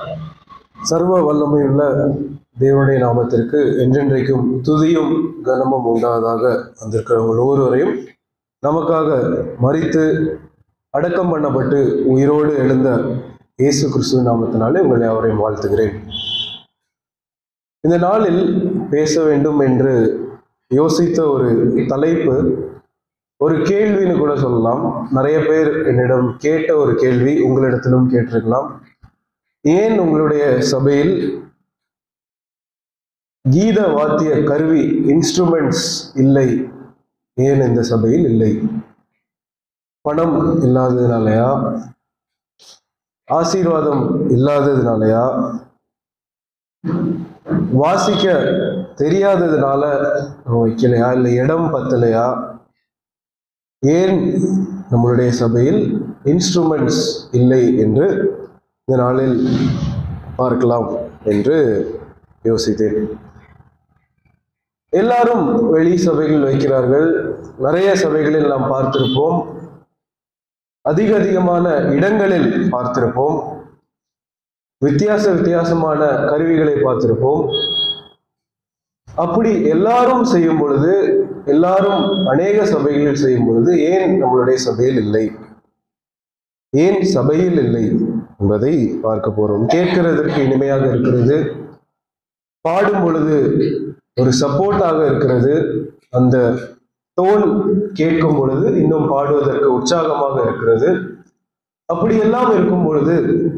சர்வ வல்லமையுள்ள தேவனுடைய நாமத்திற்கு என்றென்றைக்கும் துதியும் கனமும் உண்டாவதாக வந்திருக்கிறவங்க ஒவ்வொருவரையும் நமக்காக மறித்து அடக்கம் பண்ணப்பட்டு உயிரோடு எழுந்த இயேசு கிறிஸ்துவ நாமத்தினாலே உங்களை அவரையும் வாழ்த்துகிறேன் இந்த நாளில் பேச வேண்டும் என்று யோசித்த ஒரு தலைப்பு ஒரு கேள்வின்னு கூட சொல்லலாம் நிறைய பேர் என்னிடம் கேட்ட ஒரு கேள்வி உங்களிடத்திலும் கேட்டிருக்கலாம் ஏன் உங்களுடைய சபையில் கீத வாத்திய கருவி இன்ஸ்ட்ருமெண்ட்ஸ் இல்லை ஏன் இந்த சபையில் இல்லை பணம் இல்லாததுனாலயா ஆசீர்வாதம் இல்லாததுனாலயா வாசிக்க தெரியாததுனால நம்ம வைக்கலையா இல்லை இடம் பத்தலையா ஏன் நம்மளுடைய சபையில் இன்ஸ்ட்ருமெண்ட்ஸ் இல்லை என்று இந்த நாளில் பார்க்கலாம் என்று யோசித்தேன் எல்லாரும் வெளி சபைகள் வைக்கிறார்கள் நிறைய சபைகளில் நாம் பார்த்திருப்போம் அதிக அதிகமான இடங்களில் பார்த்திருப்போம் வித்தியாச வித்தியாசமான கருவிகளை பார்த்திருப்போம் அப்படி எல்லாரும் செய்யும் பொழுது எல்லாரும் அநேக சபைகளில் செய்யும் பொழுது ஏன் நம்மளுடைய சபையில் இல்லை ஏன் சபையில் இல்லை என்பதை பார்க்க போறோம் கேட்கிறதற்கு இனிமையாக இருக்கிறது பாடும் பொழுது ஒரு சப்போர்ட்டாக இருக்கிறது அந்த டோன் கேட்கும் பொழுது இன்னும் பாடுவதற்கு உற்சாகமாக இருக்கிறது அப்படி எல்லாம் இருக்கும் பொழுது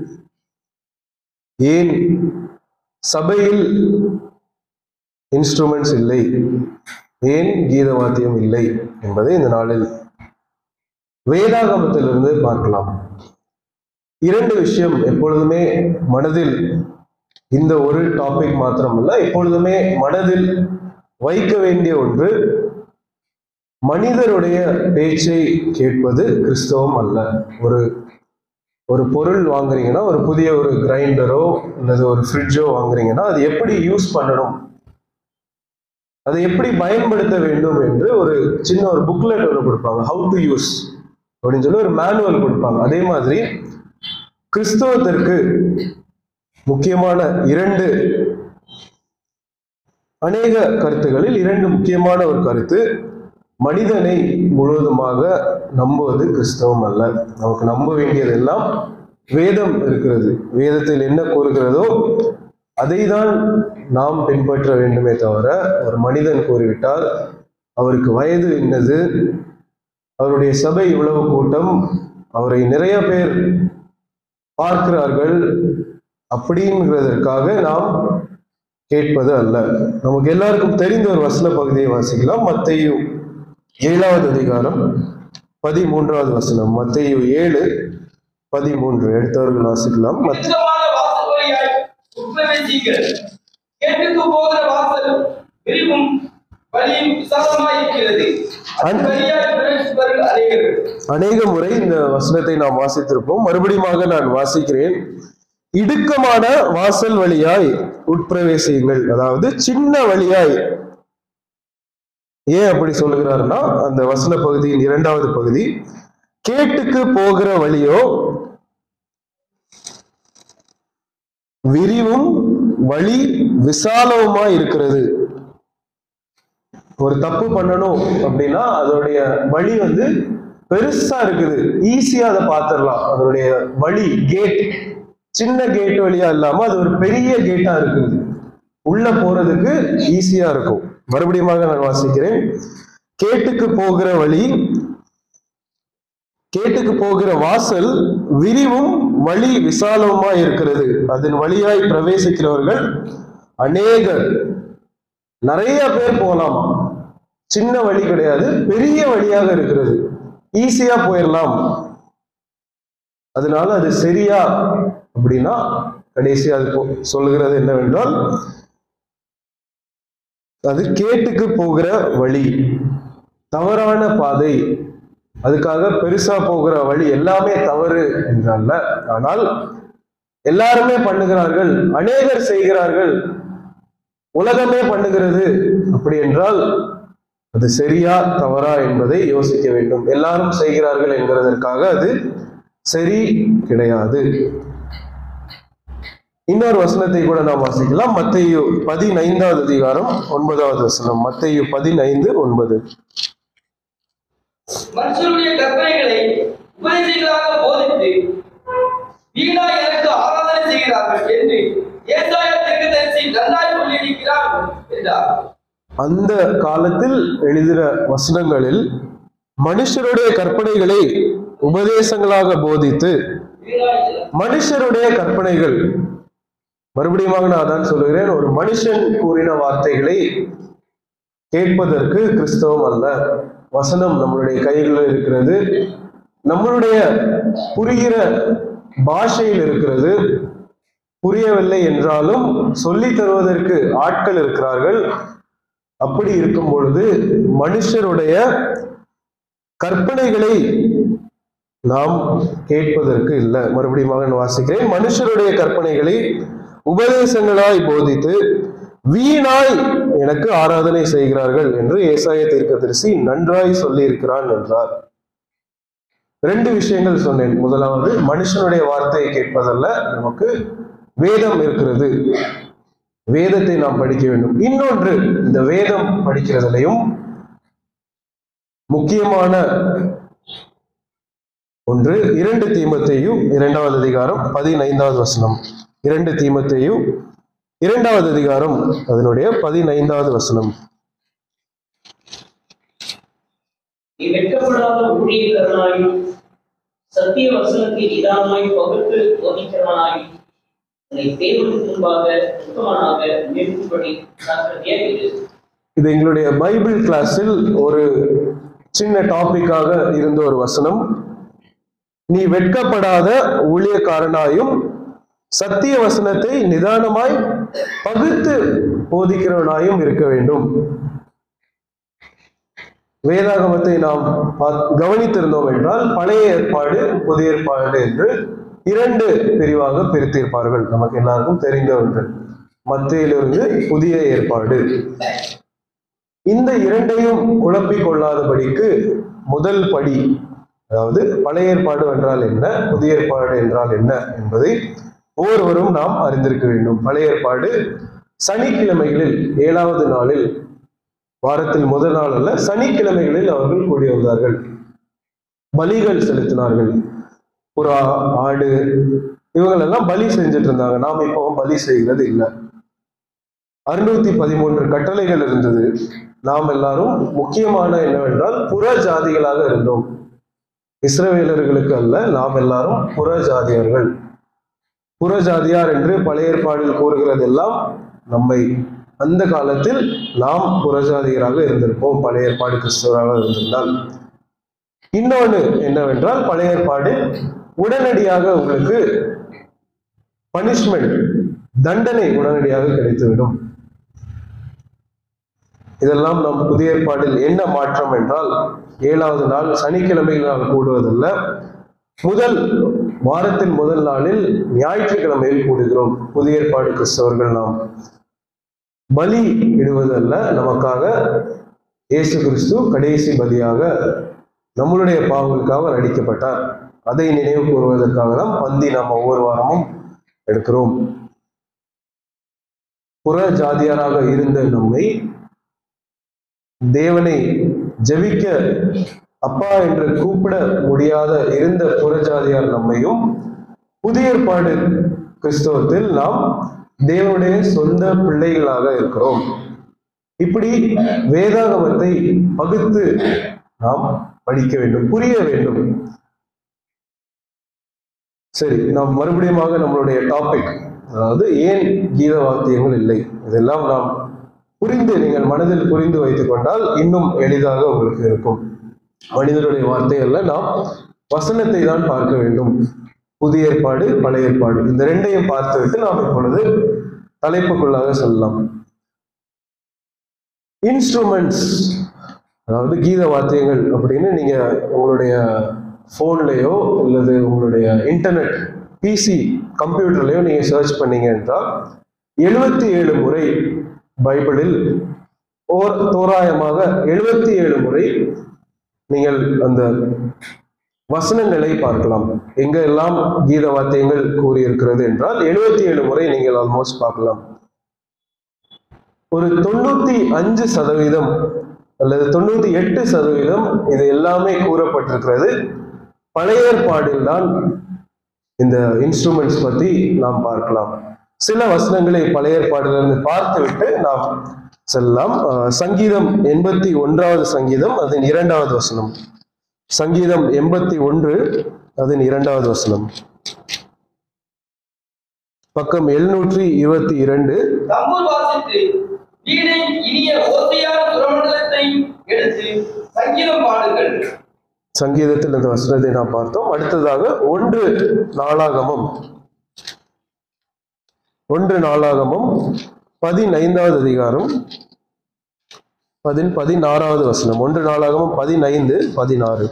ஏன் சபையில் இன்ஸ்ட்ருமெண்ட்ஸ் இல்லை ஏன் கீத வாத்தியம் இல்லை என்பதை இந்த நாளில் வேதாகமத்திலிருந்து பார்க்கலாம் இரண்டு விஷயம் எப்பொழுதுமே மனதில் இந்த ஒரு டாபிக் மாத்திரமல்ல எப்பொழுதுமே மனதில் வைக்க வேண்டிய ஒன்று மனிதருடைய பேச்சை கேட்பது கிறிஸ்தவம் அல்ல ஒரு ஒரு பொருள் வாங்குறீங்கன்னா ஒரு புதிய ஒரு கிரைண்டரோ அல்லது ஒரு ஃப்ரிட்ஜோ வாங்குறீங்கன்னா அது எப்படி யூஸ் பண்ணணும் அதை எப்படி பயன்படுத்த வேண்டும் என்று ஒரு சின்ன ஒரு புக்லெட் ஒன்று கொடுப்பாங்க ஹவு டு யூஸ் அப்படின்னு சொல்லி ஒரு மேனுவல் கொடுப்பாங்க அதே மாதிரி கிறிஸ்தவத்திற்கு முக்கியமான இரண்டு அநேக கருத்துகளில் இரண்டு முக்கியமான ஒரு கருத்து மனிதனை முழுவதுமாக நம்புவது கிறிஸ்தவம் அல்ல நமக்கு நம்ப வேண்டியதெல்லாம் வேதம் இருக்கிறது வேதத்தில் என்ன கூறுகிறதோ அதை தான் நாம் பின்பற்ற வேண்டுமே தவிர ஒரு மனிதன் கூறிவிட்டால் அவருக்கு வயது என்னது அவருடைய சபை இவ்வளவு கூட்டம் அவரை நிறைய பேர் பார்க்கிறார்கள் அப்படிங்கிறதற்காக நாம் கேட்பது அல்ல நமக்கு எல்லாருக்கும் தெரிந்த ஒரு வசன பகுதியை வாசிக்கலாம் மத்தையு ஏழாவது அதிகாரம் பதிமூன்றாவது வசனம் மத்தையு ஏழு பதிமூன்று எடுத்தவர்கள் வாசிக்கலாம் மத் விசித்திரமான வாசல் வழியாய் உட்பிரவேசிங்கள். கேட்டுக்கு போகிற வாசல் விரிவும் வழியும் விசாலமாய் இருக்கிறது அன்- அது வழியாய் பிரவேசிப்பவர்கள் அநேகர். அநேக முறை இந்த வசனத்தை நாம் வாசித்திருப்போம் மறுபடியும் நான் வாசிக்கிறேன் இடுக்கமான வாசல் வழியாய் உட்பிரவேசியுங்கள் அதாவது சின்ன வழியாய் ஏன் அப்படி சொல்லுகிறாருன்னா அந்த வசன பகுதியின் இரண்டாவது பகுதி கேட்டுக்கு போகிற வழியோ விரிவும் வழி விசாலவுமா இருக்கிறது ஒரு தப்பு பண்ணணும் அப்படின்னா அதோடைய வழி வந்து பெருசா இருக்குது ஈஸியா அதை பார்த்துடலாம் அதனுடைய வழி கேட் சின்ன கேட் வழியா இல்லாம அது ஒரு பெரிய கேட்டா இருக்குது உள்ள போறதுக்கு ஈஸியா இருக்கும் மறுபடியும் நான் வாசிக்கிறேன் கேட்டுக்கு போகிற வழி கேட்டுக்கு போகிற வாசல் விரிவும் வழி விசாலவுமா இருக்கிறது அதன் வழியாய் பிரவேசிக்கிறவர்கள் அநேகர் நிறைய பேர் போகலாம் சின்ன வழி கிடையாது பெரிய வழியாக இருக்கிறது ஈஸியா போயிடலாம் அதனால அது சரியா அப்படின்னா கடைசி அது போ- சொல்லுகிறது என்னவென்றால் அது கேட்டுக்கு போகிற வழி தவறான பாதை அதுக்காக பெருசா போகிற வழி எல்லாமே தவறு என்றல்ல ஆனால் எல்லாருமே பண்ணுகிறார்கள் அநேகர் செய்கிறார்கள் உலகமே பண்ணுகிறது அப்படி என்றால் அது சரியா தவறா என்பதை யோசிக்க வேண்டும் எல்லாரும் செய்கிறார்கள் என்கிறதற்காக அது சரி கிடையாது இன்னொரு வசனத்தை கூட நாம் வாசிக்கலாம் மத்தேயு பதினைந்தாவது அதிகாரம் ஒன்பதாவது வசனம் மத்தேயு பதினைந்து ஒன்பது மனுஷருடைய கற்பனைகளை உபதேசிகளாக போதித்து வீணாய் எனக்கு ஆராதனை செய்கிறார்கள் என்று ஏசாயா தீர்க்கதரிசி நன்றாய் சொல்லியிருக்கிறார் என்றார் அந்த காலத்தில் எழுதின வசனங்களில் மனுஷருடைய கற்பனைகளை உபதேசங்களாக போதித்து வீணாய் இல்லை. மனுஷருடைய கற்பனைகள் மறுபடியும் நான் அதான் சொல்லுகிறேன் ஒரு மனுஷன் கூறின வார்த்தைகளை கேட்பதற்கு கிறிஸ்தவம் அல்ல வசனம் நம்மளுடைய கைகளில் இருக்கிறது நம்மளுடைய புரிகிற பாஷையில் இருக்கிறது புரியவில்லை என்றாலும் சொல்லித் தருவதற்கு ஆட்கள் இருக்கிறார்கள் அப்படி இருக்கும் பொழுது மனுஷருடைய கற்பனைகளை நாம் கேட்பதற்கு இல்லை மறுபடியும் நான் வாசிக்கிறேன் மனுஷருடைய கற்பனைகளை உபதேசங்களாய் போதித்து வீணாய் எனக்கு ஆராதனை செய்கிறார்கள் என்று ஏசாய தீர்க்கதரிசி நன்றாய் சொல்லியிருக்கிறான் என்றார் ரெண்டு விஷயங்கள் சொன்னேன் முதலாவது மனுஷனுடைய வார்த்தையை கேட்பதல்ல நமக்கு வேதம் இருக்கிறது வேதத்தை நாம் படிக்க வேண்டும் இன்னொன்று இந்த வேதம் படிக்கிறதுலையும் முக்கியமான ஒன்று இரண்டு தீமத்தையும் இரண்டாவது அதிகாரம் பதினைந்தாவது வசனம் இரண்டு தீமத்தையும் இரண்டாவது அதிகாரம் அதனுடைய பதினைந்தாவது வசனம் நீ வெட்கப்படாத ஊழியக்காரனாயும் சத்திய வசனத்தை நிதானமாய் பகுத்து போதிக்கிறவனாயும் உன்னை தேவனுக்கு முன்பாக உத்தமனாக நிறுத்தும்படி ஜாக்கிரதையாக இரு இது எங்களுடைய பைபிள் கிளாஸில் ஒரு சின்ன டாபிக்காக இருந்த ஒரு வசனம் நீ வெட்கப்படாத ஊழியக்காரனாயும் சத்திய வசனத்தை நிதானமாய் பகுத்து போதிக்கிறவனாயும் இருக்க வேண்டும் வேதாகமத்தை நாம் பாத்- கவனித்திருந்தோம் என்றால் பழைய ஏற்பாடு புதிய ஏற்பாடு என்று இரண்டு பிரிவாக பிரித்திருப்பார்கள் நமக்கு எல்லாருக்கும் தெரிந்த ஒன்று மத்தியிலிருந்து புதிய ஏற்பாடு இந்த இரண்டையும் குழப்பிக் கொள்ளாதபடிக்கு முதல் படி அதாவது பழைய ஏற்பாடு என்றால் என்ன புதிய ஏற்பாடு என்றால் என்ன என்பதை ஒவ்வொருவரும் நாம் அறிந்திருக்க வேண்டும் பழைய ஏற்பாடு சனிக்கிழமைகளில் ஏழாவது நாளில் வாரத்தில் முதல் நாள் அல்ல சனிக்கிழமைகளில் அவர்கள் கூடி வந்தார்கள் பலிகள் செலுத்தினார்கள் புறா ஆடு இவங்களெல்லாம் பலி செஞ்சுட்டு இருந்தாங்க நாம் இப்போ பலி செய்கிறது இல்லை அறுநூத்தி பதிமூன்று கட்டளைகள் இருந்தது நாம் எல்லாரும் முக்கியமான என்னவென்றால் புற ஜாதிகளாக இருந்தோம் இஸ்ரவேலர்களுக்கு அல்ல நாம் எல்லாரும் புற ஜாதியர்கள் புற ஜாதியார் என்று பழைய ஏற்பாடில் கூறுகிறதெல்லாம் நம்மை அந்த காலத்தில் நாம் புறஜாதியராக இருந்திருப்போம் பழைய ஏற்பாடு கிறிஸ்தவராக இருந்திருந்தால் இன்னொன்று என்னவென்றால் பழைய ஏற்பாடு உடனடியாக உங்களுக்கு பனிஷ்மெண்ட் தண்டனை உடனடியாக கிடைத்துவிடும் இதெல்லாம் நம் புதிய ஏற்பாடில் என்ன மாற்றம் என்றால் ஏழாவது நாள் சனிக்கிழமையில் நாம் கூடுவதல்ல முதல் வாரத்தின் முதல் நாளில் ஞாயிற்றுக்கிழமையில் கூடுகிறோம் புதிய ஏற்பாடு கிறிஸ்தவர்கள் நாம் பலி இடுவதல்ல நமக்காக இயேசு கிறிஸ்து கடைசி பலியாக நம்மளுடைய பாவங்களுக்காக அவர் அடிக்கப்பட்டார் அதை நினைவு கூறுவதற்காக தான் பந்தி நாம் ஒவ்வொரு வாரமும் எடுக்கிறோம் புற ஜாதியாராக இருந்த நம்மை தேவனை ஜெபிக்க அப்பா என்று கூப்பிட முடியாத இருந்த புறஜாதியார் நம்மையும் புதிய ஏற்பாடு கிறிஸ்தவத்தில் நாம் தேவனுடைய சொந்த பிள்ளைகளாக இருக்கிறோம் இப்படி வேதாகமத்தை பகுத்து நாம் படிக்க வேண்டும் புரிய வேண்டும் சரி நாம் மறுபடியுமாக நம்மளுடைய டாபிக் அதாவது ஏன் கீத வாக்கியங்கள் இல்லை இதெல்லாம் நாம் புரிந்து நீங்கள் மனதில் புரிந்து வைத்துக் கொண்டால் இன்னும் எளிதாக உங்களுக்கு இருக்கும் மனிதனுடைய வார்த்தைகள்ல நாம் வசனத்தை தான் பார்க்க வேண்டும் புதிய ஏற்பாடு பழைய ஏற்பாடு இந்த ரெண்டையும் பார்த்துவிட்டு நாம் இப்பொழுது தலைப்புக்குள்ளாக சொல்லலாம் இன்ஸ்ட்ருமெண்ட்ஸ் அதாவது கீத வாத்தியங்கள் அப்படின்னு நீங்க உங்களுடைய ஃபோன்லேயோ அல்லது உங்களுடைய இன்டர்நெட் பிசி கம்ப்யூட்டர்லேயோ நீங்க சர்ச் பண்ணீங்க என்றால் எழுபத்தி ஏழு முறை பைபிளில் ஓர் தோராயமாக எழுபத்தி ஏழு முறை நீங்கள் அந்த வசனங்களை பார்க்கலாம் எங்க எல்லாம் கீத வாத்தியங்கள் கூறியிருக்கிறது என்றால் எழுபத்தி ஏழு முறை நீங்கள் ஆல்மோஸ்ட் பார்க்கலாம் ஒரு தொண்ணூத்தி அஞ்சு சதவீதம் அல்லது தொண்ணூத்தி எட்டு சதவீதம் இது எல்லாமே கூறப்பட்டிருக்கிறது பழைய ஏற்பாடில் தான் இந்த இன்ஸ்ட்ருமெண்ட்ஸ் பத்தி நாம் பார்க்கலாம் சில வசனங்களை பழைய ஏற்பாடிலிருந்து பார்த்துவிட்டு நாம் செல்லலாம் அஹ், சங்கீதம் எண்பத்தி ஒன்றாவது சங்கீதம் அதன் இரண்டாவது வசனம் சங்கீதம் எண்பத்தி ஒன்று அதன் இரண்டாவது வசனம் பக்கம் எழுநூற்றி இருபத்தி இரண்டு தம்பூர் வாசித்து வீணை இனிய ஓசையான சுரமண்டலத்தை எடுத்து சங்கீதம் பாடுங்கள் சங்கீதத்தில் இந்த வசனத்தை நாம் பார்த்தோம் அடுத்ததாக ஒன்று நாளாகமம் ஒன்று நாளாகமம் பதினைந்தாவது அதிகாரம் பதின் பதினாறாவது வசனம் ஒன்று நாளாகமம் பதினைந்து பதினாறு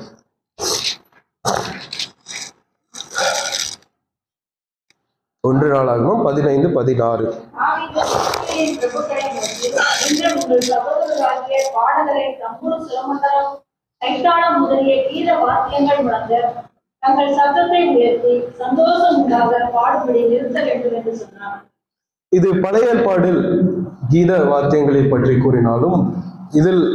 ஒன்று நாளாகமம் பதினைந்து பதினாறு ஆவியின் பிரபுக்களை நோக்கி, இன்று உங்கள் சகோதரராகிய பாடகரை தம்புரு சிரமண்டலம் கைத்தாளம் முதலிய கீத வாத்தியங்கள் முழங்க தங்கள் சத்தத்தை உயர்த்தி சந்தோஷம் உண்டாக பாடுபடி நிறுத்த வேண்டும் என்று சொன்னார் இது பழைய ஏற்பாடில் கீத வாத்தியங்களை பற்றி கூறினாலும் இதில்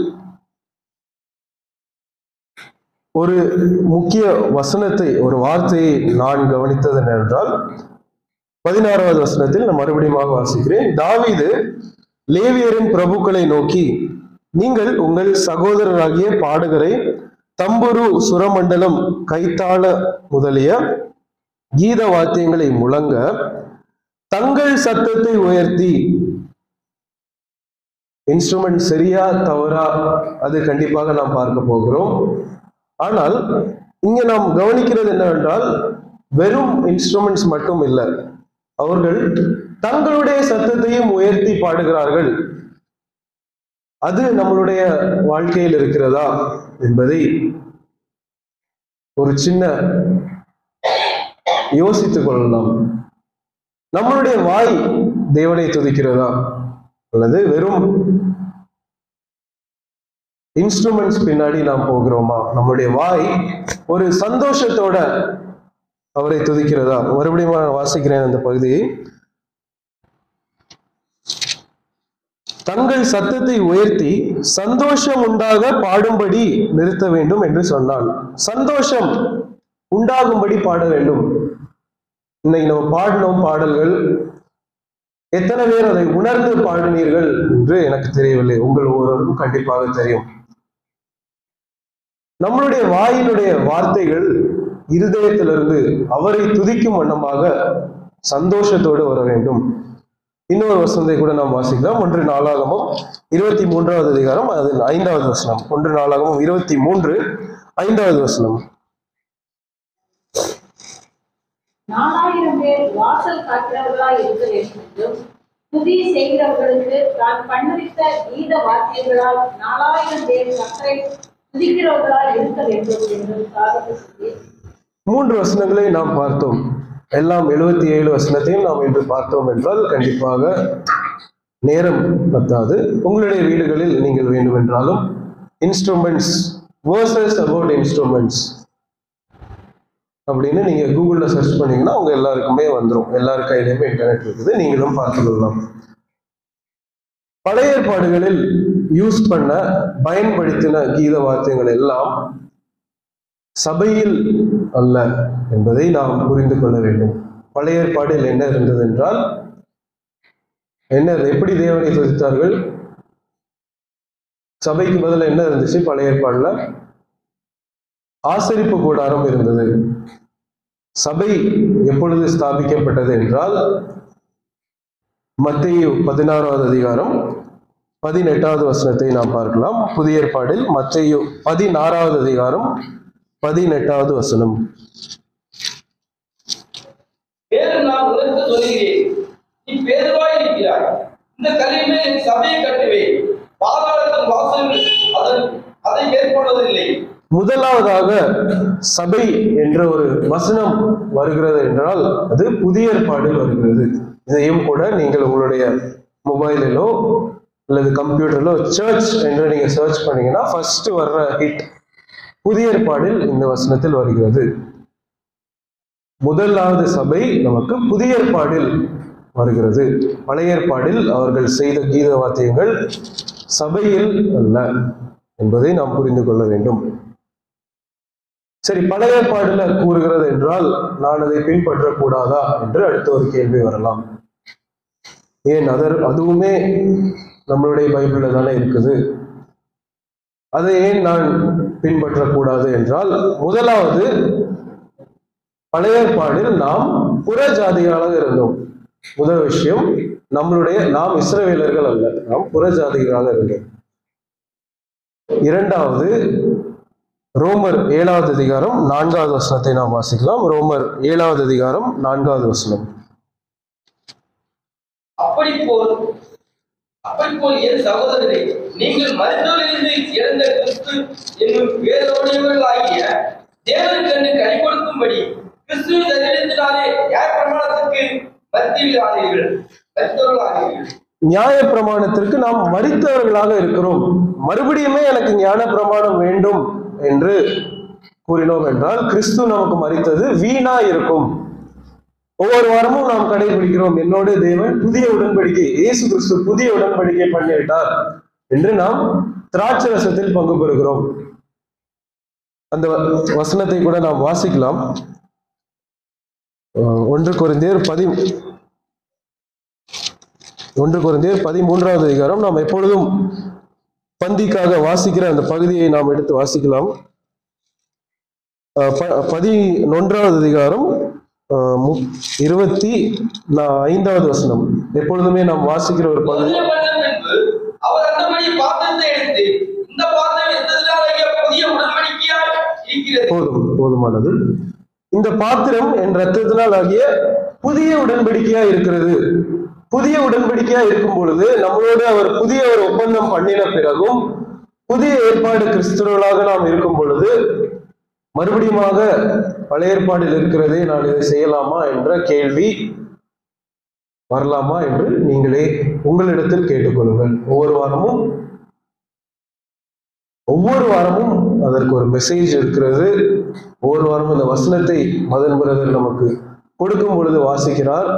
ஒரு முக்கிய வசனத்தை ஒரு வார்த்தையை நான் கவனித்தது என்னவென்றால் பதினாறாவது வசனத்தில் நான் மறுபடியும் வாசிக்கிறேன் தாவீது லேவியரின் பிரபுக்களை நோக்கி நீங்கள் உங்கள் சகோதரராகிய பாடகரை தம்புரு சுரமண்டலம் கைத்தாள முதலிய கீத வாத்தியங்களை முழங்க தங்கள் சத்தத்தை உயர்த்தி இன்ஸ்ட்ருமெண்ட் சரியா தவறா அது கண்டிப்பாக நாம் பார்க்க போகிறோம் ஆனால் இங்க நாம் கவனிக்கிறது என்னவென்றால் வெறும் இன்ஸ்ட்ருமெண்ட்ஸ் மட்டும் இல்லை அவர்கள் தங்களுடைய சத்தத்தையும் உயர்த்தி பாடுகிறார்கள் அது நம்மளுடைய வாழ்க்கையில் இருக்கிறதா என்பதை ஒரு சின்ன யோசித்துக் கொள்ளலாம் நம்மளுடைய வாய் தேவனை துதிக்கிறதா அல்லது வெறும் இன்ஸ்ட்ருமெண்ட்ஸ் பின்னாடி நாம் போகிறோமா நம்மளுடைய வாய் ஒரு சந்தோஷத்தோட அவரை துதிக்கிறதா மறுபடியும் நான் வாசிக்கிறேன் அந்த பகுதியை தங்கள் சத்தத்தை உயர்த்தி சந்தோஷம் உண்டாக பாடும்படி நிறுத்த வேண்டும் என்று சொன்னான் சந்தோஷம் உண்டாகும்படி பாட வேண்டும் இன்னைக்கு நம்ம பாடினோம் பாடல்கள் எத்தனை பேர் அதை உணர்ந்து பாடினீர்கள் என்று எனக்கு தெரியவில்லை உங்கள் ஒவ்வொருவருக்கும் கண்டிப்பாக தெரியும் நம்மளுடைய வாயினுடைய வார்த்தைகள் இருதயத்திலிருந்து அவரை துதிக்கும் வண்ணமாக சந்தோஷத்தோடு வர வேண்டும் இன்னொரு வசனத்தை கூட நாம் வாசிக்கலாம் ஒன்று நாளாகமும் இருபத்தி மூன்றாவது அதிகாரம் அது ஐந்தாவது வசனம் ஒன்று நாளாகமும் இருபத்தி மூன்று ஐந்தாவது வசனம் நாலாயிரம் பேர் வாசல் காக்கிறவர்களாய் இருக்க வேண்டும் என்றும் துதி செய்கிறவர்களுக்கு தான் பண்ணுவித்த கீத வாத்தியங்களால் நாலாயிரம் பேர் கத்தரை துதிக்கிறவர்களாய் இருக்க வேண்டும் என்றும் சாதித்து சொல்லி மூன்று வசனங்களை நாம் பார்த்தோம் எல்லாம் எழுபத்தி ஏழு வசனத்தையும் நாம் இன்று பார்த்தோம் என்றால் கண்டிப்பாக நேரம் பத்தாது உங்களுடைய வீடுகளில் நீங்கள் வேண்டுமென்றாலும் இன்ஸ்ட்ருமெண்ட்ஸ் வேர்சஸ் அபவுட் இன்ஸ்ட்ருமெண்ட்ஸ் அப்படின்னு நீங்க கூகுள்ல சர்ச் பண்ணீங்கன்னா உங்க எல்லாருக்குமே வந்துடும் எல்லார் கையிலையுமே இன்டர்நெட் இருக்குது நீங்களும் பார்த்து கொள்ளலாம் பழைய ஏற்பாடுகளில் யூஸ் பண்ண பயன்படுத்தின கீத வாத்தியங்கள் எல்லாம் சபையில் அல்ல என்பதை நாம் புரிந்து கொள்ள வேண்டும் பழைய ஏற்பாடில் என்ன இருந்தது என்றால் என்ன எப்படி தேவனை துதித்தார்கள் சபைக்கு பதிலா என்ன இருந்துச்சு பழைய ஏற்பாடுல ஆசரிப்பு கூடாரம் இருந்தது சபை எப்பொழுது ஸ்தாபிக்கப்பட்டது என்றால் மத்தேயு பதினாறாவது அதிகாரம் பதினெட்டாவது வசனத்தை நாம் பார்க்கலாம் புதிய ஏற்பாடில் மத்தேயு பதினாறாவது அதிகாரம் பதினெட்டாவது வசனம் வேறு நான் உனக்கு சொல்கிறேன் நீ பேருவாய் இருக்கிறாய் இந்த கல்லின் மேல் என் சபையை கட்டுவேன் பாதாளத்தின் வாசல்கள் அதன் அதை மேற்கொள்வதில்லை முதலாவதாக சபை என்ற ஒரு வசனம் வருகிறது என்றால் அது புதிய ஏற்பாடில் வருகிறது இதையும் கூட நீங்கள் உங்களுடைய மொபைலிலோ அல்லது கம்ப்யூட்டரிலோ சர்ச் என்று நீங்க சர்ச் பண்ணீங்கன்னா ஃபர்ஸ்ட் வர்ற ஹிட் புதிய ஏற்பாடில் இந்த வசனத்தில் வருகிறது முதலாவது சபை நமக்கு புதிய ஏற்பாடில் வருகிறது பழைய ஏற்பாடில் அவர்கள் செய்த கீத வாத்தியங்கள் சபையில் அல்ல என்பதை நாம் புரிந்து கொள்ள வேண்டும் சரி பழைய ஏற்பாடுல கூறுகிறது என்றால் நான் அதை பின்பற்றக்கூடாதா என்று அடுத்த ஒரு கேள்வி வரலாம் ஏன் அதர் அதுவுமே நம்மளுடைய பைபிள்ல தானே இருக்குது அதை ஏன் நான் பின்பற்றக்கூடாது என்றால் முதலாவது பழைய ஏற்பாடில் நாம் புற ஜாதிகளாக இருந்தோம் முதல் விஷயம் நம்மளுடைய நாம் இஸ்ரவேலர்கள் அல்ல நாம் புற ஜாதிகளாக இருந்தோம் இரண்டாவது ரோமர் ஏழாவது அதிகாரம் நான்காவது வசனத்தை நாம் வாசிக்கலாம் ரோமர் ஏழாவது அதிகாரம் நான்காவது வசனம் அப்படி போல் அப்படி போல் என் சகோதரரே நீங்கள் மருத்துவரிலிருந்து இறந்த கிறிஸ்து என்னும் வேதோடையவர்களாகிய தேவனுக்கென்று கனி கொடுக்கும்படி கிறிஸ்துவின் சரீரத்தினாலே நியாயப்பிரமாணத்திற்கு மத்தியிலாதீர்கள் மருத்துவர்களாகிறீர்கள் நியாய பிரமாணத்திற்கு நாம் மறித்தவர்களாக இருக்கிறோம் மறுபடியுமே எனக்கு ஞான பிரமாணம் வேண்டும் என்று கூறினோம் என்றால் கிறிஸ்து நமக்கு மறித்தது வீணா இருக்கும் ஒவ்வொரு வாரமும் நாம் கடைபிடிக்கிறோம் என்னோட தேவன் புதிய உடன்படிக்கை இயேசு கிறிஸ்து புதிய உடன்படிக்கை பண்ணிவிட்டார் என்று நாம் திராட்சை ரசத்தில் பங்கு பெறுகிறோம் அந்த வ- வசனத்தை கூட நாம் வாசிக்கலாம் அஹ் ஒன்று குறைந்தேர் பதி ஒன்று குறைந்தேர் பதிமூன்றாவது அதிகாரம் நாம் எப்பொழுதும் பந்திக்காக வாசிக்கிற அந்த பகுதியை நாம் எடுத்து வாசிக்கலாம் அஹ் ப- பதினொன்றாவது அதிகாரம் அஹ் மு- இருபத்தி நா- ஐந்தாவது வசனம் எப்பொழுதுமே நாம் வாசிக்கிற ஒரு பகுதி போஜனம் பண்ண பின்பு அவர் அந்தபடி பாத்திரத்தை எடுத்து இந்த பாத்திரம் எத்தனாலேயே புதிய உடன்படிக்கையாய் இருக்கிறது போதும் போதுமானது இந்த பாத்திரம் என் ரத்தத்தினால் ஆகிய புதிய உடன்படிக்கையா இருக்கிறது புதிய உடன்படிக்கையா இருக்கும் பொழுது நம்மளோடு அவர் புதிய ஒரு ஒப்பந்தம் பண்ணின பிறகும் புதிய ஏற்பாடு கிறிஸ்துவர்களாக நாம் இருக்கும் பொழுது மறுபடியுமாக பழைய ஏற்பாடில் இருக்கிறதே நான் இதை செய்யலாமா என்ற கேள்வி வரலாமா என்று நீங்களே உங்களிடத்தில் கேட்டுக்கொள்ளுங்கள் ஒவ்வொரு வாரமும் ஒவ்வொரு வாரமும் அதற்கு ஒரு மெசேஜ் இருக்கிறது ஒவ்வொரு வாரமும் இந்த வசனத்தை மதன் பிரதர் நமக்கு கொடுக்கும் பொழுது வாசிக்கிறார்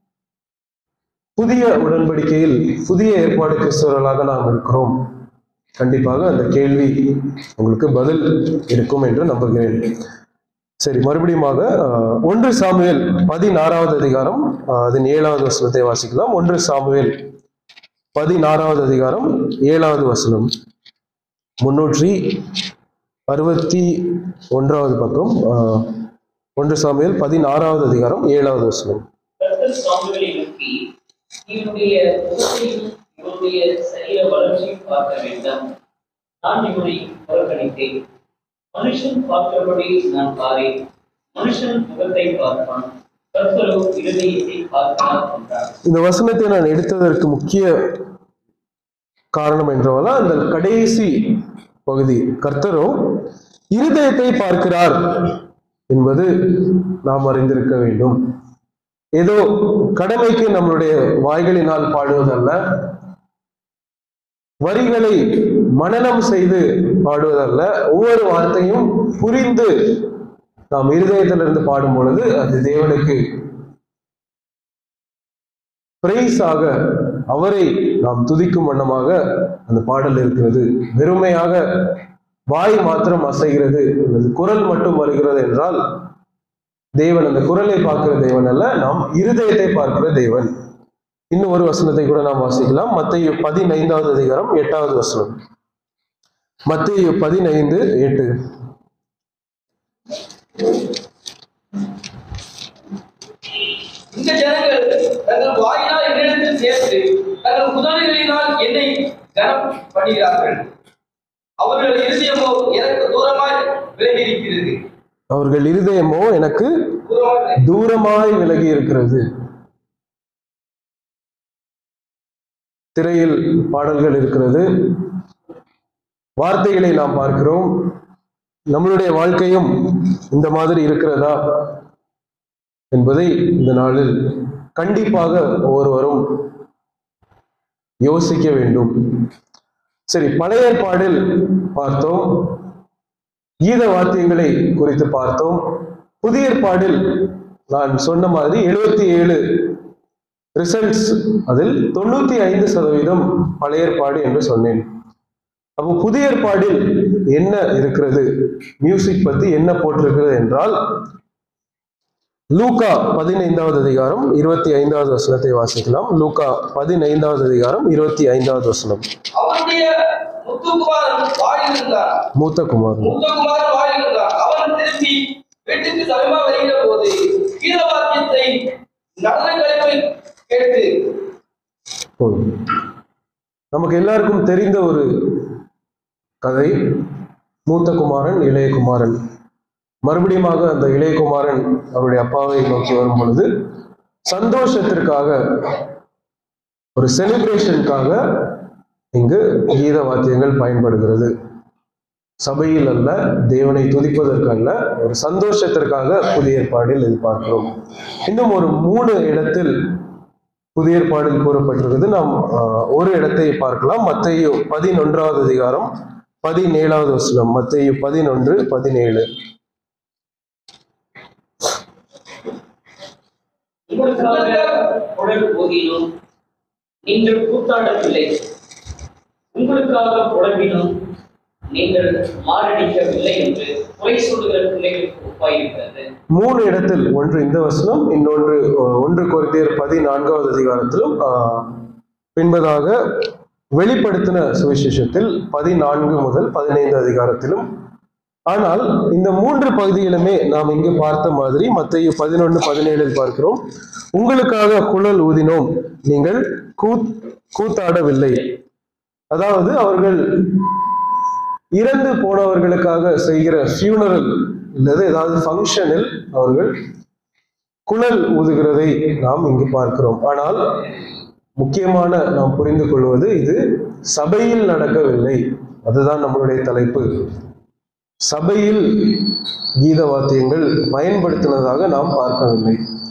புதிய உடன்படிக்கையில் புதிய ஏற்பாடு கிறிஸ்தவர்களாக நாம் இருக்கிறோம் கண்டிப்பாக அந்த கேள்வி உங்களுக்கு பதில் இருக்கும் என்று நம்புகிறேன் சரி மறுபடியுமாக அஹ், ஒன்று சாமுவேல் பதினாறாவது அதிகாரம் அஹ், அதன் ஏழாவது வசனத்தை வாசிக்கலாம் ஒன்று சாமுவேல் பதினாறாவது அதிகாரம் ஏழாவது வசனம் முன்னூற்றி அறுபத்தி ஒன்றாவது பக்கம் ஆஹ், ஒன்று சாமுவேல் பதினாறாவது அதிகாரம் ஏழாவது வசனம் கர்த்தர் சாமுவேலை நோக்கி இவனுடைய முகத்தையும் இவனுடைய சரீர வளர்ச்சியும் பார்க்க வேண்டாம் நான் இவனை புறக்கணித்தேன் மனுஷன் பார்க்கிறபடி நான் பாரேன் மனுஷன் முகத்தை பார்ப்பான் கர்த்தரோ இருதயத்தை பார்க்கிறார் என்றார் இந்த வசனத்தை நான் எடுத்ததற்கு முக்கிய காரணம் என்றால் அந்த கடைசி பகுதி கர்த்தரோ இருதயத்தை பார்க்கிறார் என்பது நாம் அறிந்திருக்க வேண்டும் ஏதோ கடமைக்கு நம்மளுடைய வாய்களினால் பாடுவதல்ல வரிகளை மனனம் செய்து பாடுவதல்ல ஒவ்வொரு வார்த்தையும் புரிந்து நாம் இருதயத்திலிருந்து பாடும் பொழுது அது தேவனுக்கு பிரைஸாக அவரை நாம் துதிக்கும் வண்ணமாக அந்த பாடல் இருக்கிறது வெறுமையாக வாய் மாத்திரம் அசைகிறது அல்லது குரல் மட்டும் வருகிறது என்றால் தேவன் அந்த குரலை பார்க்கிற தேவன் அல்ல நாம் இருதயத்தை பார்க்கிற தேவன் இன்னும் ஒரு வசனத்தை கூட நாம் வாசிக்கலாம் மத்திய பதினைந்தாவது அதிகாரம் எட்டாவது வசனம் மத்திய பதினைந்து எட்டு இந்த ஜனங்கள் தங்கள் வாயினால் என்னிடத்தில் சேர்த்து தங்கள் உதவிகளினால் என்னை கனம் பண்ணுகிறார்கள் அவர்கள் இருதயமோ எனக்கு தூரமாய் விலகி இருக்கிறது அவர்கள் இருதயமோ எனக்கு தூரமாய் விலகி- தூரமாய் விலகி இருக்கிறது திரையில் பாடல்கள் இருக்கிறது வார்த்தைகளை நாம் பார்க்கிறோம் நம்மளுடைய வாழ்க்கையும் இந்த மாதிரி இருக்கிறதா என்பதை இந்த நாளில் கண்டிப்பாக ஒவ்வொருவரும் யோசிக்க வேண்டும் சரி பழைய ஏற்பாடில் பார்த்தோம் கீத வாத்தியங்களை குறித்து பார்த்தோம் புதிய ஏற்பாடில் நான் சொன்ன மாதிரி எழுபத்தி ஏழு ரிசல்ட்ஸ் அதில் தொண்ணூத்தி ஐந்து சதவீதம் பழைய ஏற்பாடு என்று சொன்னேன் அப்போ புதிய ஏற்பாடில் என்ன இருக்கிறது மியூசிக் பத்தி என்ன போட்டிருக்கிறது என்றால் லூகா பதினைந்தாவது அதிகாரம் இருபத்தி ஐந்தாவது வசனத்தை வாசிக்கலாம் லூகா பதினைந்தாவது அதிகாரம் இருபத்தி ஐந்தாவது வசனம் அவனுடைய முத்துக்குமாரன் வாயில் இருந்தார் மூத்த குமார் முத்துக்குமாரன் வாயில் இருந்தார் அவன் திரும்பி வீட்டுக்கு சமயமா வருகிற போது கீத வாக்கியத்தை நடன கழிப்பில் கேட்டு போதும் நமக்கு எல்லாருக்கும் தெரிந்த ஒரு கதை மூத்த குமாரன் இளைய குமாரன் மறுபடியுமாக அந்த இளைய குமாரன் அவருடைய அப்பாவை நோக்கி வரும் பொழுது சந்தோஷத்திற்காக ஒரு செலிப்ரேஷனுக்காக இங்கு கீத வாத்தியங்கள் பயன்படுகிறது சபையில் அல்ல தேவனை துதிப்பதற்கு அல்ல ஒரு சந்தோஷத்திற்காக புதிய ஏற்பாடில் இது பார்க்கிறோம் இன்னும் ஒரு மூணு இடத்தில் புதிய ஏற்பாடில் கூறப்பட்டிருக்கிறது நாம் ஆஹ், ஒரு இடத்தை பார்க்கலாம் மத்தேயு பதினொன்றாவது அதிகாரம் பதினேழாவது வசனம் மத்தேயு பதினொன்று பதினேழு உங்களுக்காக குழல் ஊதினோம் நீங்கள் கூத்தாடவில்லை உங்களுக்காக புலம்பினோம் நீங்கள் மாரடிக்கவில்லை என்று குறை சொல்லுகிற பிள்ளைகளுக்கு ஒப்பாயிருக்கிறது மூணு இடத்தில் ஒன்று இந்த வசனம் இன்னொன்று ஆஹ், ஒன்று கொரிந்தியர் பதினான்காவது அதிகாரத்திலும் ஆஹ், பின்பதாக வெளிப்படுத்தின சுவிசேஷத்தில் பதினான்கு முதல் பதினைந்து அதிகாரத்திலும் ஆனால் இந்த மூன்று பகுதியிலுமே நாம் இங்கு பார்த்த மாதிரி மத்திய பதினொன்று பதினேழில் பார்க்கிறோம் உங்களுக்காக குழல் ஊதினோம் நீங்கள் கூத் கூத்தாடவில்லை அதாவது அவர்கள் இறந்து போனவர்களுக்காக செய்கிற ஃபியூனரல் அல்லது ஏதாவது ஃபங்க்ஷனில் அவர்கள் குழல் ஊதுகிறதை நாம் இங்கு பார்க்கிறோம் ஆனால் முக்கியமான நாம் புரிந்து கொள்வது இது சபையில் நடக்கவில்லை அதுதான் நம்மளுடைய தலைப்பு சபையில் கீத வாத்தியங்கள் பயன்படுத்தினதாக நாம் பார்க்கவில்லை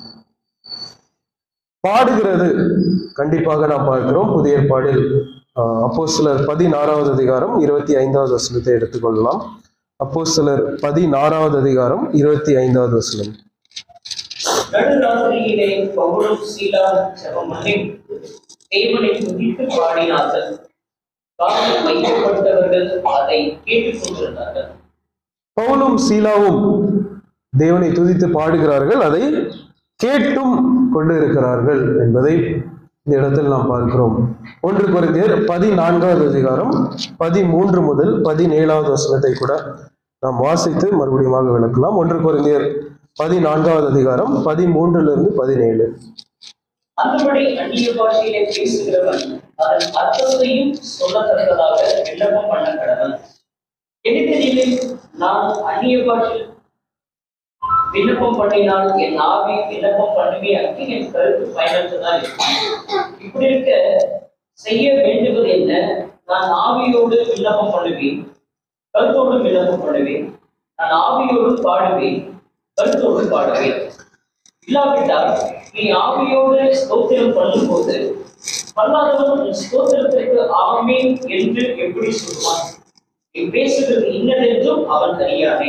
பாடுகிறது கண்டிப்பாக நாம் பார்க்கிறோம் புதிய ஏற்பாடில் அப்போ சிலர் பதினாறாவது அதிகாரம் இருபத்தி ஐந்தாவது வசனத்தை எடுத்துக்கொள்ளலாம் அப்போ சிலர் பதினாறாவது அதிகாரம் இருபத்தி ஐந்தாவது வசனம் நடுராத்திரியிலே பவுலும் சீலா ஜெபம் பண்ணி தேவனை துதித்து பாடினார்கள் காலில் வைக்கப்பட்டவர்கள் அதை கேட்டுக் கொண்டிருந்தார்கள் பவுலும் சீலாவும் தேவனை துதித்து பாடுகிறார்கள் அதை கேட்டும் கொண்டு இருக்கிறார்கள் என்பதை இந்த இடத்தில் நாம் பார்க்கிறோம் ஒன்று குறைந்தர் பதினான்காவது அதிகாரம் பதிமூன்று முதல் பதினேழாவது வசனத்தை கூட நாம் வாசித்து மறுபடியும் விளக்கலாம் ஒன்று குறைந்தர் பதினான்காவது அதிகாரம் பதிமூன்றிலிருந்து பதினேழு அந்தபடி அந்நிய பாஷையிலே பேசுகிறவன் அதன் அர்த்தத்தையும் சொல்லத்தக்கதாக விண்ணப்பம் பண்ண கடவன் எனிதெனில் நான் அந்நிய பாஷையில் விண்ணப்பம் பண்ணினால் என் ஆவி விண்ணப்பம் பண்ணுவே அங்கே என் கருத்து பயனற்றதான் இருக்கும் இப்படி இருக்க செய்ய வேண்டுவது என்ன நான் ஆவியோடு விண்ணப்பம் பண்ணுவேன் கருத்தோடு விண்ணப்பம் பண்ணுவேன் நான் ஆவியோடு பாடுவேன் கருத்தோடு பாடுவேன் இல்லாவிட்டால் நீ ஆவியோடு ஸ்தோத்திரம் பண்ணும்போது பல்லாதவன் உன் ஸ்தோத்திரத்திற்கு ஆமீன் என்று எப்படி சொல்வான் நீ பேசுகிறது இன்னதென்றும் அவன் அறியானே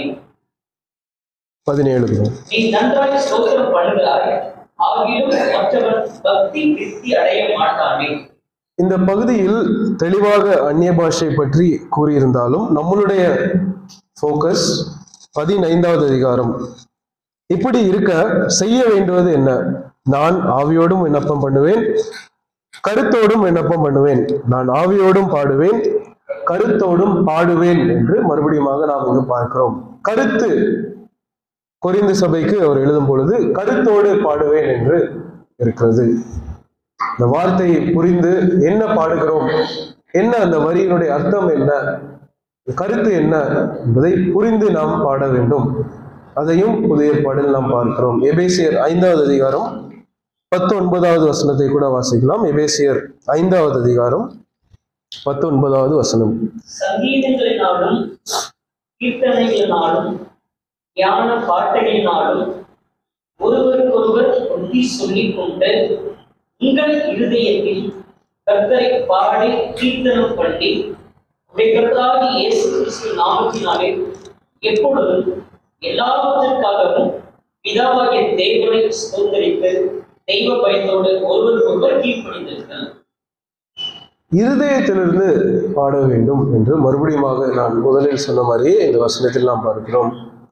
பதினேழு நீ நன்றாய் ஸ்தோத்திரம் பண்ணுகிறாய் ஆகிலும் மற்றவன் பக்தி விருத்தி அடைய மாட்டானே இந்த பகுதியில் தெளிவாக அந்நிய பாஷை பற்றி கூறியிருந்தாலும் நம்மளுடைய ஃபோக்கஸ் பதினைந்தாவது அதிகாரம் இப்படி இருக்க செய்ய வேண்டுவது என்ன நான் ஆவியோடும் விண்ணப்பம் பண்ணுவேன் கருத்தோடும் விண்ணப்பம் பண்ணுவேன் நான் ஆவியோடும் பாடுவேன் கருத்தோடும் பாடுவேன் என்று மறுபடியுமாக நாம் இங்கு பார்க்கிறோம் கருத்து கொரிந்து சபைக்கு அவர் எழுதும் பொழுது கருத்தோடு பாடுவேன் என்று இருக்கிறது இந்த வார்த்தையை புரிந்து என்ன பாடுகிறோம் என்ன அந்த வரியினுடைய அர்த்தம் என்ன கருத்து என்ன என்பதை புரிந்து நாம் பாட வேண்டும் அதையும் புதிய ஏற்பாடில் நாம் பார்க்கிறோம் எபேசியர் ஐந்தாவது அதிகாரம் பத்தொன்பதாவது வசனத்தை கூட வாசிக்கலாம் எபேசியர் ஐந்தாவது அதிகாரம் பத்தொன்பதாவது வசனம் சங்கீதங்களினாலும் கீர்த்தனைகளினாலும் ஞான பாட்டுகளினாலும் ஒருவருக்கொருவர் புத்தி சொல்லிக் கொண்டு உங்கள் இருதயத்தில் கர்த்தரை பாடி கீர்த்தனம் பண்ணி உடைய கர்த்தராகி இயேசு கிறிஸ்து நாமத்தினாலே எப்பொழுதும் எல்லாவற்றிற்காகவும் பிதாவாகிய தேவனை ஸ்தோத்தரித்து தெய்வ பயத்தோடு ஒருவருக்கொருவர் கீழ்ப்படிந்திருக்கிறார் இருதயத்திலிருந்து பாட வேண்டும் என்று மறுபடியுமாக நான் முதலில் சொன்ன மாதிரியே இந்த வசனத்தில் நாம் பார்க்கிறோம்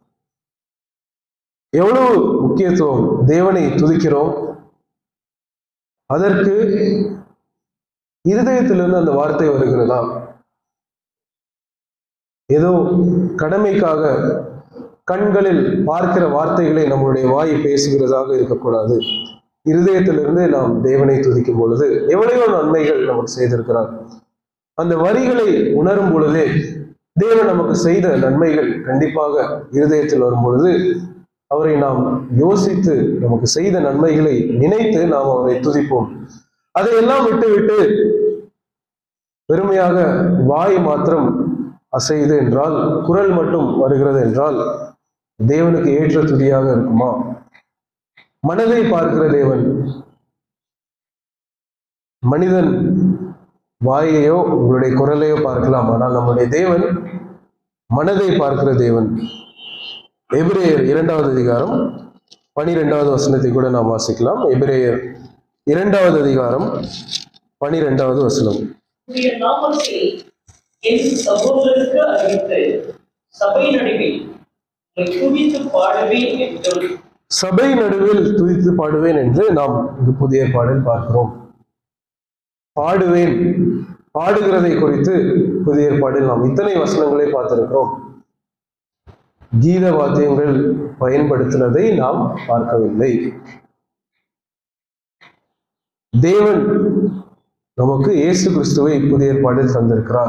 எவ்வளவு முக்கியத்துவம் தேவனை துதிக்கிறோம் அதற்கு இருதயத்திலிருந்து அந்த வார்த்தை வருகிறதா ஏதோ கடமைக்காக கண்களில் பார்க்கிற வார்த்தைகளை நம்முடைய வாய் பேசுகிறதாக இருக்கக்கூடாது இருதயத்திலிருந்து நாம் தேவனை துதிக்கும் பொழுது எவ்வளவோ நன்மைகள் நமக்கு செய்திருக்கிறார் அந்த வரிகளை உணரும் பொழுதே தேவன் நமக்கு செய்த நன்மைகள் கண்டிப்பாக இருதயத்தில் வரும் பொழுது அவரை நாம் யோசித்து நமக்கு செய்த நன்மைகளை நினைத்து நாம் அவரை துதிப்போம் அதையெல்லாம் விட்டுவிட்டு வெறுமையாக வாய் மாத்திரம் அசையுது என்றால் குரல் மட்டும் வருகிறது என்றால் தேவனுக்கு ஏற்ற துதியாக இருக்குமா மனதை பார்க்கிற தேவன் மனிதன் வாயையோ உங்களுடைய குரலையோ பார்க்கலாம் ஆனால் நம்முடைய தேவன் மனதை பார்க்கிற தேவன் எபிரேயர் இரண்டாவது அதிகாரம் பனிரெண்டாவது வசனத்தை கூட நாம் வாசிக்கலாம் எபிரேயர் இரண்டாவது அதிகாரம் பனிரெண்டாவது வசனம் உம்முடைய நாமத்தை என் சகோதரருக்கு அறிவித்து சபை நடுவில் உம்மை துதித்து பாடுவேன் என்றும் சபை நடுவில் துதித்து பாடுவேன் என்று நாம் இங்கு புதிய பாடல் பார்க்கிறோம் பாடுவேன் பாடுகிறதை குறித்து புதிய ஏற்பாடில் நாம் இத்தனை வசனங்களை பார்த்திருக்கிறோம் கீத வாத்தியங்கள் பயன்படுத்தினதை நாம் பார்க்கவில்லை தேவன் நமக்கு இயேசு கிறிஸ்துவை புதிய ஏற்பாடில் தந்திருக்கிறார்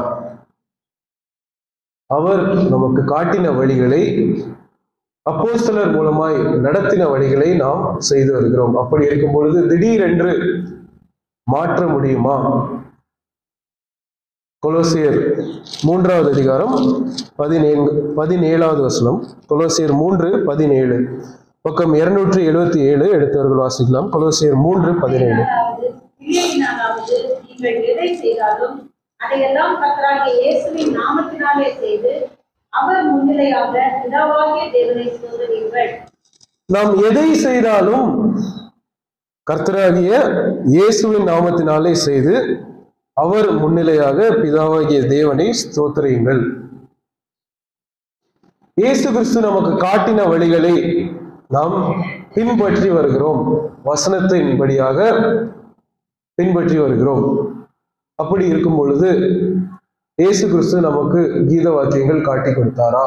அவர் நமக்கு காட்டின வழிகளை அப்போஸ்தலர் மூலமாய் நடத்தின வழிகளை நாம் செய்து வருகிறோம் அப்படி இருக்கும் பொழுது திடீரென்று மாற்ற முடியுமா கொலோசியர் மூன்றாவது அதிகாரம் பதினேழு பதினேழாவது வசனம் கொலோசியர் மூன்று பதினேழு பக்கம் இருநூற்றி எழுபத்தி ஏழு எடுத்தவர்கள் வாசிக்கலாம் கொலோசியர் மூன்று பதினேழு அதாவது, பிள்ளையினாலாவது நீங்கள் எதை செய்தாலும் அதையெல்லாம் கர்த்தராகிய இயேசுவின் நாமத்தினாலே செய்து அவர் முன்னிலையாக பிதாவாகிய தேவனை சோதரியுங்கள் நாம் எதை செய்தாலும் கர்த்தராகிய இயேசுவின் நாமத்தினாலே செய்து அவர் முன்னிலையாக பிதாவாகிய தேவனை ஸ்தோத்திரியுங்கள் இயேசு கிறிஸ்து நமக்கு காட்டின வழிகளை நாம் பின்பற்றி வருகிறோம் வசனத்தின்படியாக பின்பற்றி வருகிறோம் அப்படி இருக்கும் பொழுது இயேசு கிறிஸ்து நமக்கு கீத வாக்கியங்கள் காட்டி கொடுத்தாரா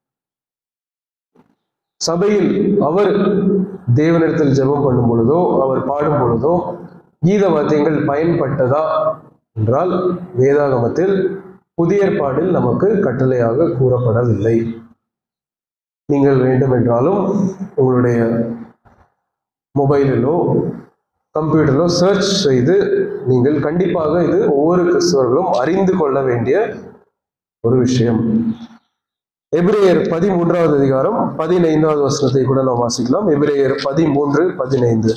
சபையில் அவர் தேவனிடத்தில் ஜெபம் பண்ணும் பொழுதோ அவர் பாடும் பொழுதோ கீத வாத்தியங்கள் பயன்பட்டதா என்றால் வேதாகமத்தில் புதிய ஏற்பாடில் நமக்கு கட்டளையாக கூறப்படவில்லை நீங்கள் வேண்டுமென்றாலும் உங்களுடைய மொபைலிலோ கம்ப்யூட்டரிலோ சர்ச் செய்து நீங்கள் கண்டிப்பாக இது ஒவ்வொரு கிறிஸ்தவர்களும் அறிந்து கொள்ள வேண்டிய ஒரு விஷயம் எபிரேயர் பதிமூன்றாவது அதிகாரம் பதினைந்தாவது வசனத்தை கூட நாம் வாசிக்கலாம் எபிரேயர் பதிமூன்று பதினைந்து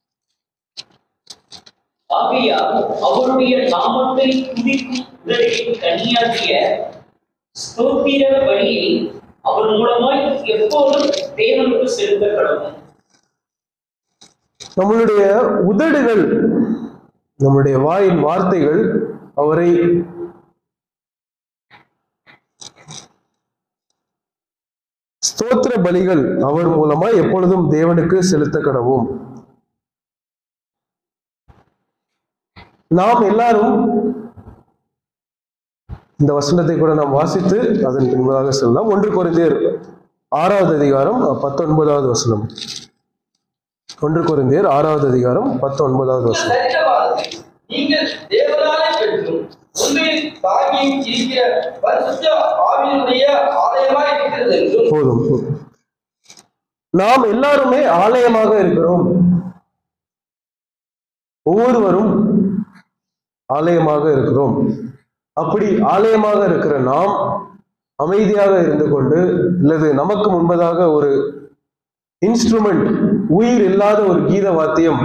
ஆகையால் அவருடைய நாமத்தை துதிக்கும் உதவியின் கனியாகிய ஸ்தோத்திர பலியை அவர் மூலமாய் எப்போதும் தேவனுக்கு செலுத்த கடவும் நம்மளுடைய உதடுகள் நம்முடைய வாயின் வார்த்தைகள் அவரை ஸ்தோத்திர பலிகள் அவர் மூலமா எப்பொழுதும் தேவனுக்கு செலுத்த கடவும் நாம் எல்லாரும் இந்த வசனத்தை கூட நாம் வாசித்து அதன் பின்பதாக சொல்லலாம் ஒன்று குறைந்தேர் ஆறாவது அதிகாரம் பத்தொன்பதாவது வசனம் ஒன்று குறைந்தேர் ஆறாவது அதிகாரம் பத்தொன்பதாவது வசனம் சரீரமானது நீங்கள் தேவனாலே பெற்றும் உண்மையில் தாங்கி இருக்கிற பரிசுத்த ஆவியினுடைய ஆலயமாய் இருக்கிறது என்றும் போதும் போதும். நாம் எல்லாருமே ஆலயமாக இருக்கிறோம் ஒவ்வொருவரும் ஆலயமாக இருக்கிறோம் அப்படி ஆலயமாக இருக்கிற நாம் அமைதியாக இருந்து கொண்டு அல்லது நமக்கு முன்பதாக ஒரு இன்ஸ்ட்ருமெண்ட் உயிர் இல்லாத ஒரு கீத வாத்தியம்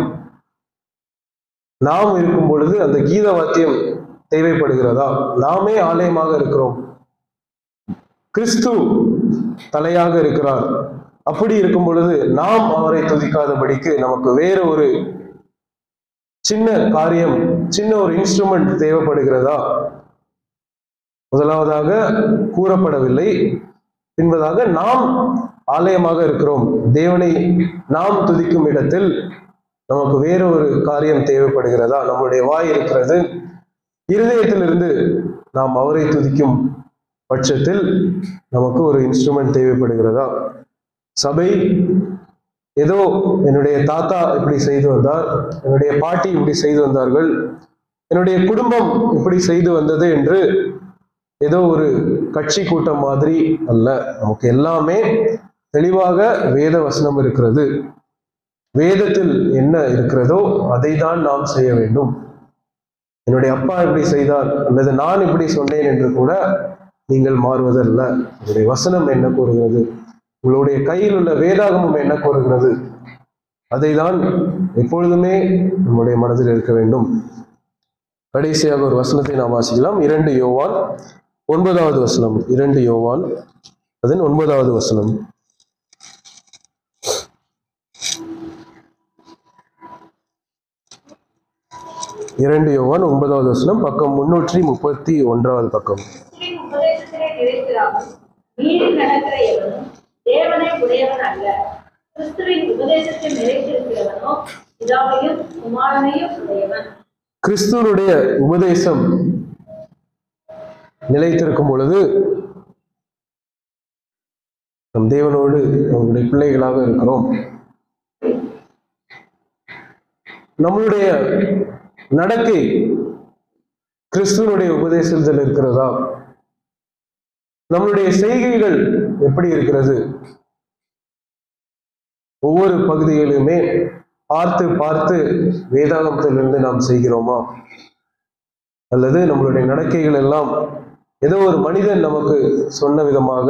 நாம் இருக்கும் பொழுது அந்த கீத வாத்தியம் தேவைப்படுகிறதா நாமே ஆலயமாக இருக்கிறோம் கிறிஸ்து தலையாக இருக்கிறார் அப்படி இருக்கும் பொழுது நாம் அவரை துதிக்காதபடிக்கு நமக்கு வேற ஒரு சின்ன காரியம் சின்ன ஒரு இன்ஸ்ட்ருமெண்ட் தேவைப்படுகிறதா முதலாவதாக கூறப்படவில்லை பின்பதாக நாம் ஆலயமாக இருக்கிறோம் தேவனை நாம் துதிக்கும் இடத்தில் நமக்கு வேற ஒரு காரியம் தேவைப்படுகிறதா நம்முடைய வாய் இருக்கிறது இருதயத்திலிருந்து நாம் அவரை துதிக்கும் பட்சத்தில் நமக்கு ஒரு இன்ஸ்ட்ருமெண்ட் தேவைப்படுகிறதா சபை ஏதோ என்னுடைய தாத்தா இப்படி செய்து வந்தார் என்னுடைய பாட்டி இப்படி செய்து வந்தார்கள் என்னுடைய குடும்பம் இப்படி செய்து வந்தது என்று ஏதோ ஒரு கட்சி கூட்டம் மாதிரி அல்ல நமக்கு எல்லாமே தெளிவாக வேத வசனம் இருக்கிறது வேதத்தில் என்ன இருக்கிறதோ அதை தான் நாம் செய்ய வேண்டும் என்னுடைய அப்பா இப்படி செய்தார் அல்லது நான் இப்படி சொன்னேன் என்று கூட நீங்கள் மாறுவதல்ல உங்களுடைய வசனம் என்ன கூறுகிறது உங்களுடைய கையில் உள்ள வேதாகமம் என்ன கூறுகிறது அதை தான் எப்பொழுதுமே நம்முடைய மனதில் இருக்க வேண்டும் கடைசியாக ஒரு வசனத்தை நாம் வாசிக்கலாம் இரண்டு யோவான் ஒன்பதாவது வசனம் இரண்டு யோவான் அதன் ஒன்பதாவது வசனம் இரண்டு யோவான் ஒன்பதாவது வசனம் பக்கம் முன்னூற்றி முப்பத்தி ஒன்றாவது பக்கம் கிறிஸ்துவின் உபதேசத்திலே நிலைத்திராமல் மீறி நடக்கிற எவனும் தேவனை உடையவன் அல்ல கிறிஸ்துவின் உபதேசத்தில் நிலைத்திருக்கிறவனோ பிதாவையும் குமாரனையும் உடையவன் கிறிஸ்துவனுடைய உபதேசம் நிலைத்திருக்கும் பொழுது நம் தேவனோடு நம்முடைய பிள்ளைகளாக இருக்கிறோம் நம்மளுடைய நடக்கை கிறிஸ்துவனுடைய உபதேசத்தில் இருக்கிறதா நம்மளுடைய செய்கைகள் எப்படி இருக்கிறது ஒவ்வொரு பகுதிகளிலுமே பார்த்து பார்த்து வேதாகமத்திலிருந்து நாம் செய்கிறோமா அல்லது நம்மளுடைய நடக்கைகள் எல்லாம் ஏதோ ஒரு மனிதன் நமக்கு சொன்ன விதமாக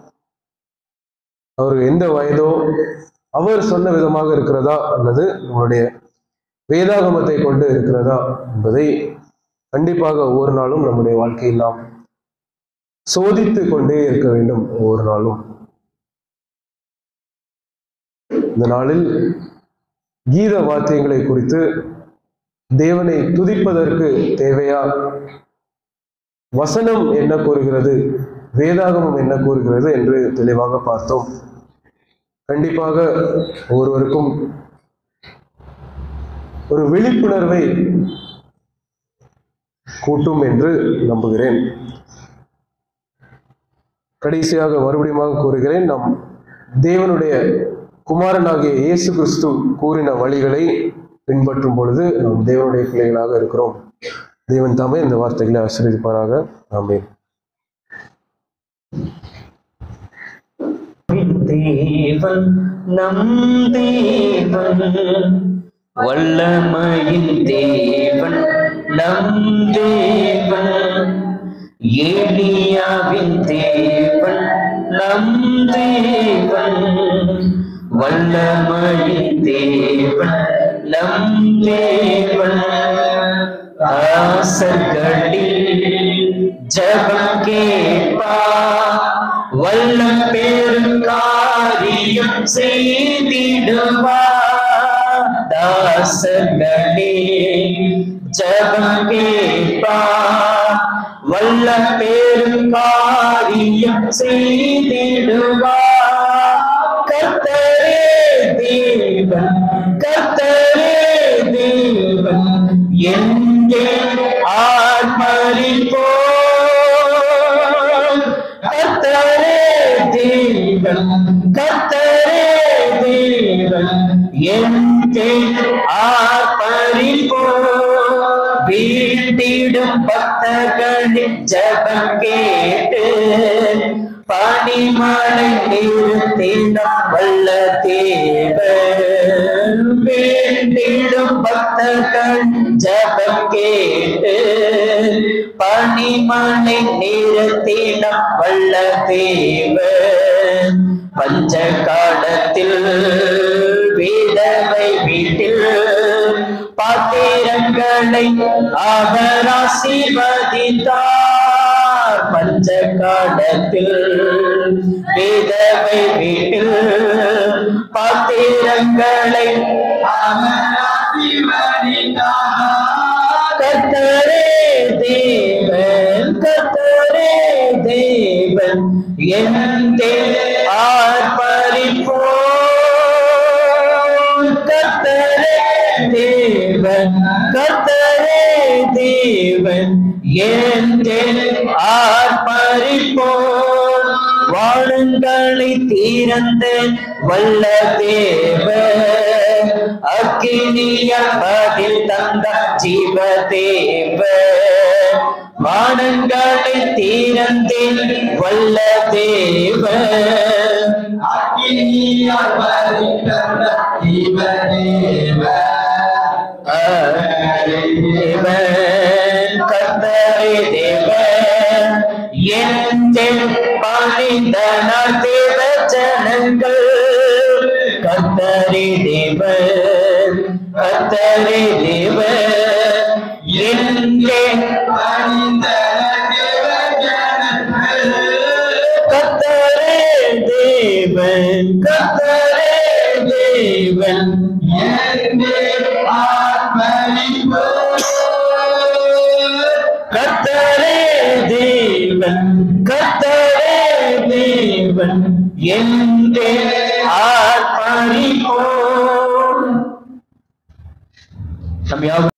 அவர் எந்த வயதோ அவர் சொன்ன விதமாக இருக்கிறதா அல்லது நம்மளுடைய வேதாகமத்தை கொண்டு இருக்கிறதா என்பதை கண்டிப்பாக ஒவ்வொரு நாளும் நம்முடைய வாழ்க்கையில் நாம் சோதித்து கொண்டே இருக்க வேண்டும் ஒவ்வொரு நாளும் இந்த நாளில் கீத வாத்தியங்களை குறித்து தேவனை துதிப்பதற்கு தேவையா வசனம் என்ன கூறுகிறது வேதாகமம் என்ன கூறுகிறது என்று தெளிவாக பார்த்தோம் கண்டிப்பாக ஒவ்வொருவருக்கும் ஒரு விழிப்புணர்வை கூட்டும் என்று நம்புகிறேன் கடைசியாக மறுபடியும் கூறுகிறேன் நம் தேவனுடைய குமாரனாகிய இயேசு கிறிஸ்து கூறின வழிகளை பின்பற்றும் பொழுது நாம் தேவனுடைய பிள்ளைகளாக இருக்கிறோம் தேவன் தாமே இந்த வார்த்தைகளை ஆசீர்வதிப்பாராக ஆமென் தேவன் நம் தேவன் வல்லமையின் தேவன் நம் தேவன் ஏலியாவின் தேவன் நம் தேவன் வல்லமையின் தேவன் நம் தேவன் ஆசர்களில் ஜபம் கேட்பா வல்லம் பெருங்காரியம் செய்திடுவா தாசர்களே ஜபம் கேட்பா வல்ல பெருங்காரியம் செய்திடுவா கர்த்தரே தேவன் கர்த்தரே தேவன் எங்கே ஆர்மரிப்போ கர்த்தரே தேவன் கர்த்தரே தேவன் எங்கே ஆர்ப்பரிப்போ வீட்டிடும் பக்தர்களின் ஜபம் கேட்டு பனிமலை நிறுத்தினம் வல்ல தேவன் வேண்டிடும் பக்தர்கள் ஜபம் கேட்டு பனிமலை நிறுத்தினம் வல்ல தேவன் பஞ்ச காலத்தில் விதவை வீட்டில் பாத்திரங்களை அவர் ஆசீர்வதித்தார் பஞ்ச காலத்தில் விதவை வீட்டில் பாத்திரங்களை கத்தரே தேவன் கத்தரே தேவன் எந்தே ஆர்ப்பரிப்போம் கத்தரே தேவன் கத்தரே தேவன் எந்தே ஆர்ப்பரிப்போம் வானங்களை தீரந்த வல்ல தேவன் அக்கினிய பதில் தந்த ஜீவ தேவ வானங்களை தீரந்தில் வல்ல தேவ தேவன் கத்தரை தேவன் என் பாலிந்தனர் தேவ ஜனங்கள் கத்தரி தேவன் கத்தரி தேவன் எங்கே கத்தரே தேவன் கத்தரே தேவன் கத்தரே தேவன் கத்தரே தேவன் என்றே ஆர்ப்பரிப்போம் நம்ம யாவும்